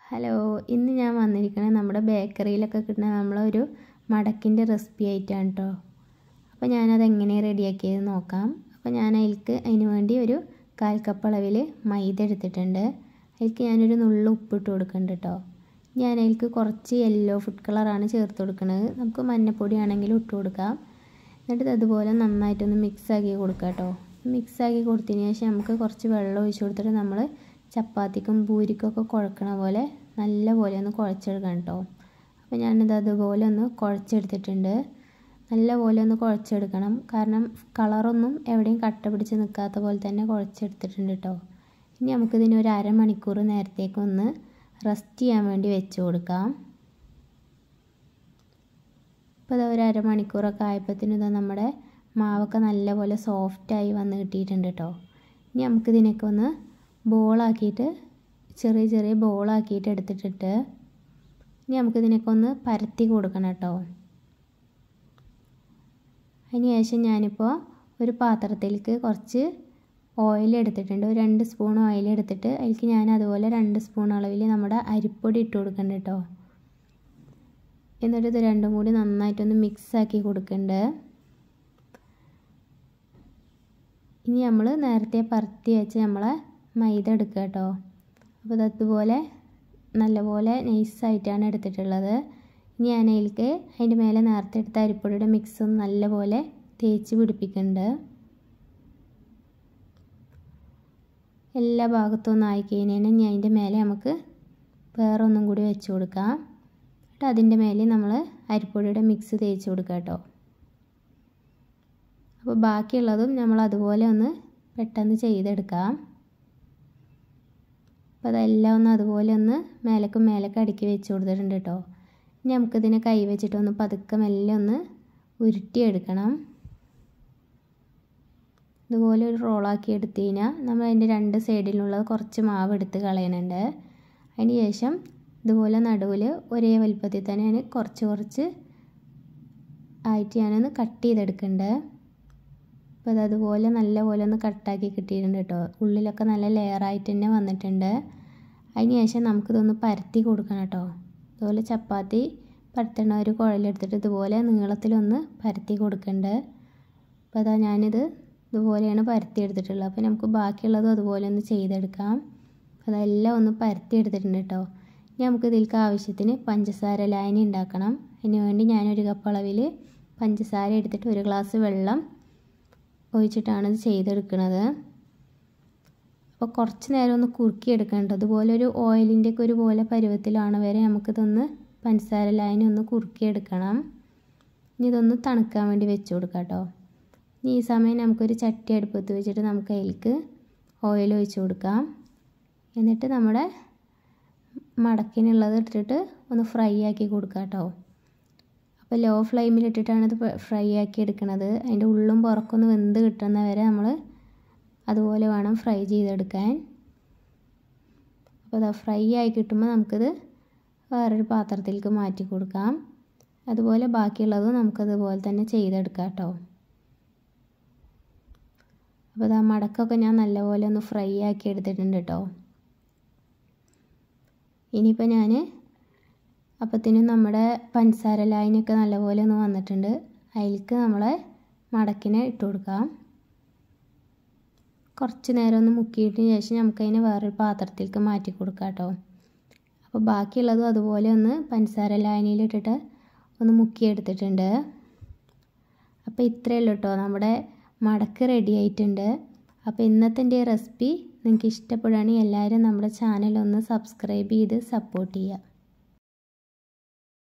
hello ഇന്ന് ഞാൻ വന്നിരിക്കുന്നത് നമ്മുടെ ബേക്കറിയിലൊക്കെ കിട്ടുന്ന നമ്മളൊരു മടക്കിൻ്റെ റെസിപ്പി ആയിട്ടാണ് കേട്ടോ അപ്പോൾ ഞാനത് എങ്ങനെ റെഡിയാക്കിയത് നോക്കാം അപ്പോൾ ഞാൻ അതിലേക്ക് അതിന് വേണ്ടി ഒരു കാൽ കപ്പ് അളവിൽ മൈദ എടുത്തിട്ടുണ്ട് അതിലേക്ക് ഞാനൊരു നുള്ളു ഉപ്പിട്ട് കൊടുക്കുന്നുണ്ട് കേട്ടോ ഞാൻ അതിലേക്ക് കുറച്ച് യെല്ലോ ഫുഡ് കളറാണ് ചേർത്ത് കൊടുക്കുന്നത് നമുക്ക് മഞ്ഞപ്പൊടി ആണെങ്കിലും ഇട്ട് കൊടുക്കാം എന്നിട്ട് അതുപോലെ നന്നായിട്ടൊന്ന് മിക്സ് ആക്കി കൊടുക്കാം കേട്ടോ മിക്സ് ആക്കി കൊടുത്തതിന് ശേഷം നമുക്ക് കുറച്ച് വെള്ളം ഒഴിച്ച് കൊടുത്തിട്ട് നമ്മൾ ചപ്പാത്തിക്കും പൂരിക്കൊക്കെ കുഴക്കണ പോലെ നല്ല പോലെ ഒന്ന് കുഴച്ചെടുക്കണം കേട്ടോ അപ്പോൾ ഞാനിത് അതുപോലെ ഒന്ന് കുഴച്ചെടുത്തിട്ടുണ്ട് നല്ല പോലെ ഒന്ന് കുഴച്ചെടുക്കണം കാരണം കളറൊന്നും എവിടെയും കട്ട പിടിച്ച് നിൽക്കാത്ത പോലെ തന്നെ കുഴച്ചെടുത്തിട്ടുണ്ട് കേട്ടോ ഇനി നമുക്കിതിന് ഒരു അരമണിക്കൂർ നേരത്തേക്ക് ഒന്ന് റെസ്റ്റ് ചെയ്യാൻ വേണ്ടി വെച്ച് കൊടുക്കാം ഇപ്പോൾ ഇതാ ഒരു അരമണിക്കൂറൊക്കെ ആയപ്പോഴത്തേനും ഇതാ നമ്മുടെ മാവൊക്കെ നല്ലപോലെ സോഫ്റ്റായി വന്ന് കിട്ടിയിട്ടുണ്ട് കേട്ടോ ഇനി നമുക്കിതിനൊക്കെ ഒന്ന് ബോളാക്കിയിട്ട് ചെറിയ ചെറിയ ബോളാക്കിയിട്ട് എടുത്തിട്ടിട്ട് ഇനി നമുക്കിതിനൊക്കെ ഒന്ന് പരത്തി കൊടുക്കണം കേട്ടോ അതിന് ശേഷം ഞാനിപ്പോൾ ഒരു പാത്രത്തിലേക്ക് കുറച്ച് ഓയിൽ എടുത്തിട്ടുണ്ട് ഒരു രണ്ട് സ്പൂൺ ഓയിൽ എടുത്തിട്ട് അതിലേക്ക് ഞാൻ അതുപോലെ രണ്ട് സ്പൂൺ അളവിൽ നമ്മുടെ അരിപ്പൊടി ഇട്ട് കൊടുക്കുന്നുണ്ട് കേട്ടോ എന്നിട്ട് ഇത് രണ്ടും കൂടി നന്നായിട്ടൊന്ന് മിക്സ് ആക്കി കൊടുക്കുന്നുണ്ട് ഇനി നമ്മൾ നേരത്തെ പരത്തി വെച്ച് നമ്മളെ മൈദ എടുക്കുക കേട്ടോ അപ്പോൾ അതുപോലെ നല്ലപോലെ നൈസായിട്ടാണ് എടുത്തിട്ടുള്ളത് ഇനി ഞാൻ അതിലേക്ക് അതിൻ്റെ മേലെ നേരത്തെ എടുത്ത അരിപ്പൊടിയുടെ മിക്സും നല്ലപോലെ തേച്ച് പിടിപ്പിക്കുന്നുണ്ട് എല്ലാ ഭാഗത്തും ഒന്ന് ആയി കഴിഞ്ഞാൽ ഇനി അതിൻ്റെ മേലെ നമുക്ക് വേറെ ഒന്നും കൂടി വെച്ച് കൊടുക്കാം എന്നിട്ട് അതിൻ്റെ മേലെ നമ്മൾ അരിപ്പൊടിയുടെ മിക്സ് തേച്ച് കൊടുക്കുക കേട്ടോ അപ്പോൾ ബാക്കിയുള്ളതും നമ്മൾ അതുപോലെ ഒന്ന് പെട്ടെന്ന് ചെയ്തെടുക്കാം അപ്പോൾ അതെല്ലാം ഒന്ന് അതുപോലെ ഒന്ന് മേലക്കും മേലക്കും അടുക്കി വെച്ച് കൊടുത്തിട്ടുണ്ട് കേട്ടോ ഇനി നമുക്കിതിനെ കൈ വെച്ചിട്ടൊന്ന് പതുക്കെ മെല്ലെ ഒന്ന് ഉരുട്ടിയെടുക്കണം ഇതുപോലെ ഒരു റോളാക്കി എടുത്തു കഴിഞ്ഞാൽ നമ്മൾ അതിൻ്റെ രണ്ട് സൈഡിലുള്ളത് കുറച്ച് മാവ് എടുത്ത് കളയുന്നുണ്ട് അതിന് ശേഷം ഇതുപോലെ നടുവിൽ ഒരേ വലുപ്പത്തിൽ തന്നെ ഞാൻ കുറച്ച് കുറച്ച് ആയിട്ട് ഞാനൊന്ന് കട്ട് ചെയ്തെടുക്കുന്നുണ്ട് അപ്പോൾ അത് അതുപോലെ നല്ലപോലെ ഒന്ന് കട്ടാക്കി കിട്ടിയിട്ടുണ്ട് കേട്ടോ ഉള്ളിലൊക്കെ നല്ല ലെയറായിട്ട് തന്നെ വന്നിട്ടുണ്ട് അതിന് ശേഷം നമുക്കിതൊന്ന് പരത്തി കൊടുക്കണം കേട്ടോ അതുപോലെ ചപ്പാത്തി പരത്തണ ഒരു കുഴലെടുത്തിട്ട് ഇതുപോലെ നീളത്തിലൊന്ന് പരത്തി കൊടുക്കുന്നുണ്ട് അപ്പോൾ അതാ ഞാനിത് ഇതുപോലെയാണ് പരത്തി എടുത്തിട്ടുള്ളത് അപ്പോൾ നമുക്ക് ബാക്കിയുള്ളതും അതുപോലെ ഒന്ന് ചെയ്തെടുക്കാം അതെല്ലാം ഒന്ന് പരത്തി എടുത്തിട്ടുണ്ട് കേട്ടോ ഇനി നമുക്ക് ഇതിലേക്ക് ആവശ്യത്തിന് പഞ്ചസാര ലായനി ഉണ്ടാക്കണം അതിന് വേണ്ടി ഞാനൊരു കപ്പ് അളവിൽ പഞ്ചസാര എടുത്തിട്ട് ഒരു ഗ്ലാസ് വെള്ളം ഒഴിച്ചിട്ടാണ് ഇത് ചെയ്തെടുക്കുന്നത് അപ്പോൾ കുറച്ച് നേരം ഒന്ന് കുറുക്കി എടുക്കേണ്ടത് അതുപോലെ ഒരു ഓയിലിൻ്റെ ഒക്കെ ഒരു പോലെ പരുവത്തിലാണ് വരെ നമുക്കിതൊന്ന് പഞ്ചസാര ലായനി ഒന്ന് കുറുക്കിയെടുക്കണം ഇനി ഇതൊന്ന് തണുക്കാൻ വേണ്ടി വെച്ച് കൊടുക്കാം കേട്ടോ ഇനി ഈ സമയം നമുക്കൊരു ചട്ടി അടുപ്പത്ത് വെച്ചിട്ട് നമുക്ക് അതിലേക്ക് ഓയിൽ ഒഴിച്ച് കൊടുക്കാം എന്നിട്ട് നമ്മുടെ മടക്കിനുള്ളത് ഇട്ടിട്ട് ഒന്ന് ഫ്രൈ ആക്കി കൊടുക്കാം കേട്ടോ അപ്പോൾ ലോ ഫ്ലെയിമിലിട്ടിട്ടാണ് ഇത് ഫ്രൈ ആക്കി എടുക്കുന്നത് അതിൻ്റെ ഉള്ളും പുറക്കൊന്ന് വെന്ത് കിട്ടുന്ന വരെ നമ്മൾ അതുപോലെ വേണം ഫ്രൈ ചെയ്തെടുക്കാൻ അപ്പോൾ അത് ഫ്രൈ ആയി കിട്ടുമ്പോൾ നമുക്കിത് വേറൊരു പാത്രത്തിലേക്ക് മാറ്റി കൊടുക്കാം അതുപോലെ ബാക്കിയുള്ളതും നമുക്കതുപോലെ തന്നെ ചെയ്തെടുക്കാം കേട്ടോ അപ്പോൾ ആ മടക്കൊക്കെ ഞാൻ നല്ലപോലെ ഒന്ന് ഫ്രൈ ആക്കി എടുത്തിട്ടുണ്ട് കേട്ടോ ഇനിയിപ്പോൾ ഞാൻ അപ്പത്തിനും നമ്മുടെ പഞ്ചസാര ലായനിയൊക്കെ നല്ലപോലെ ഒന്ന് വന്നിട്ടുണ്ട് അതിലേക്ക് നമ്മളെ മടക്കിനെ ഇട്ട് കൊടുക്കാം കുറച്ച് നേരം ഒന്ന് മുക്കിയിട്ടതിന് ശേഷം നമുക്കതിനെ വേറൊരു പാത്രത്തിലേക്ക് മാറ്റി കൊടുക്കാം കേട്ടോ അപ്പോൾ ബാക്കിയുള്ളതും അതുപോലെ ഒന്ന് പഞ്ചസാര ലായനിയിലിട്ടിട്ട് ഒന്ന് മുക്കിയെടുത്തിട്ടുണ്ട് അപ്പോൾ ഇത്രയേ ഉള്ളൂ കേട്ടോ നമ്മുടെ മടക്ക് റെഡി ആയിട്ടുണ്ട് അപ്പോൾ ഇന്നത്തെ എൻ്റെ റെസിപ്പി നിങ്ങൾക്ക് ഇഷ്ടപ്പെടുകയാണെങ്കിൽ എല്ലാവരും നമ്മുടെ ചാനൽ ഒന്ന് സബ്സ്ക്രൈബ് ചെയ്ത് സപ്പോർട്ട് ചെയ്യുക